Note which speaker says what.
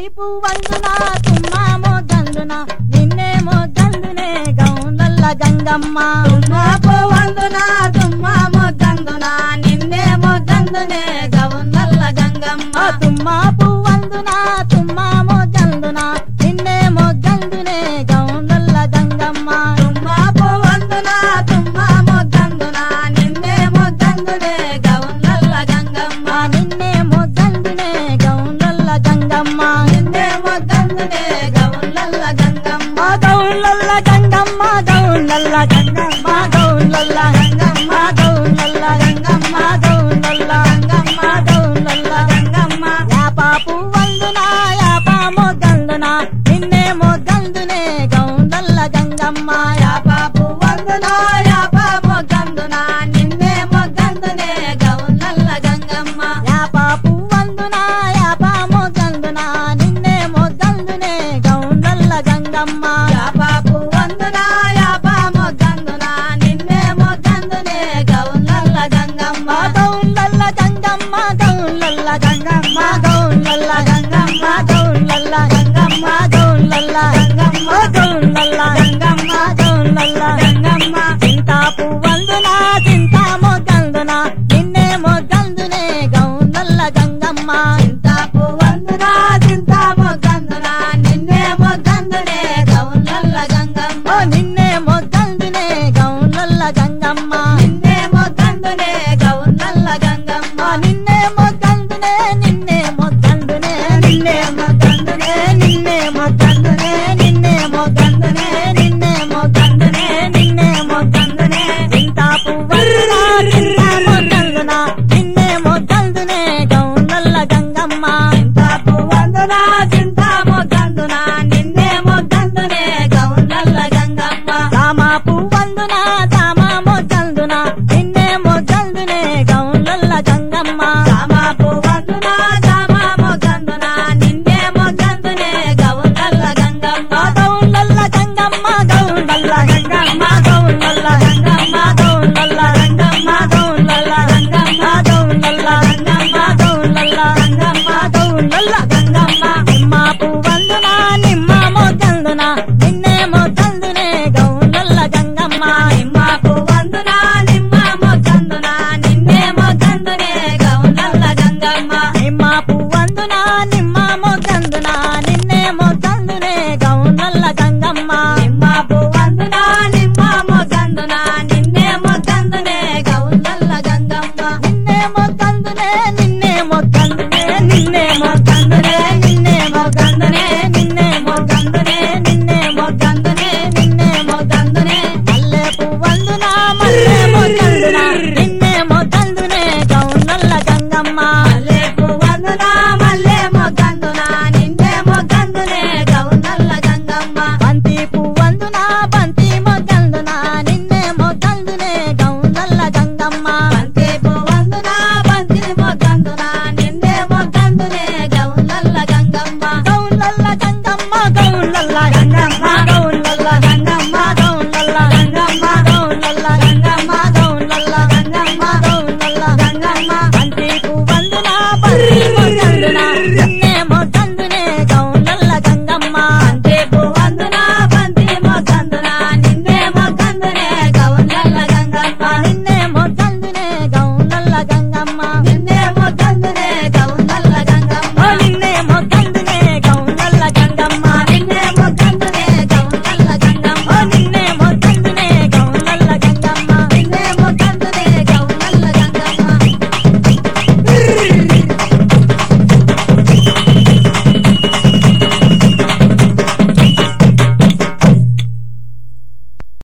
Speaker 1: పువ్వందున తుమ్మా మొగ్గందున నిన్నే మొగ్గందునే గౌండల్ల గంగమ్మ
Speaker 2: తుమ్మ పువ్వందున తుమ్మ మొగ్గందున నిన్నే మొగ్గందునే గవున్నల్ల గంగమ్మ
Speaker 1: ఆ తుమ్మా పువ్వందున తుమ్మా మొగ్గందున నిన్నే మొగ్గందునే గౌండల్ల గంగమ్మ
Speaker 2: తుమ్మ పువ్వందున తుమ్మ మొగ్గందున నిన్నే మొగ్గందునే గవున్నల్ల గంగమ్మ
Speaker 1: ఆ నిన్నే మొగ్గందునే గౌండల్ల గంగమ్మ
Speaker 2: నిన్నే మొగ్గందునే గవున్నల్ల గంగమ్మ
Speaker 1: మా గౌండల్ల గంగమ్మ గౌండల్ల గంగమ్మ గౌండల్ల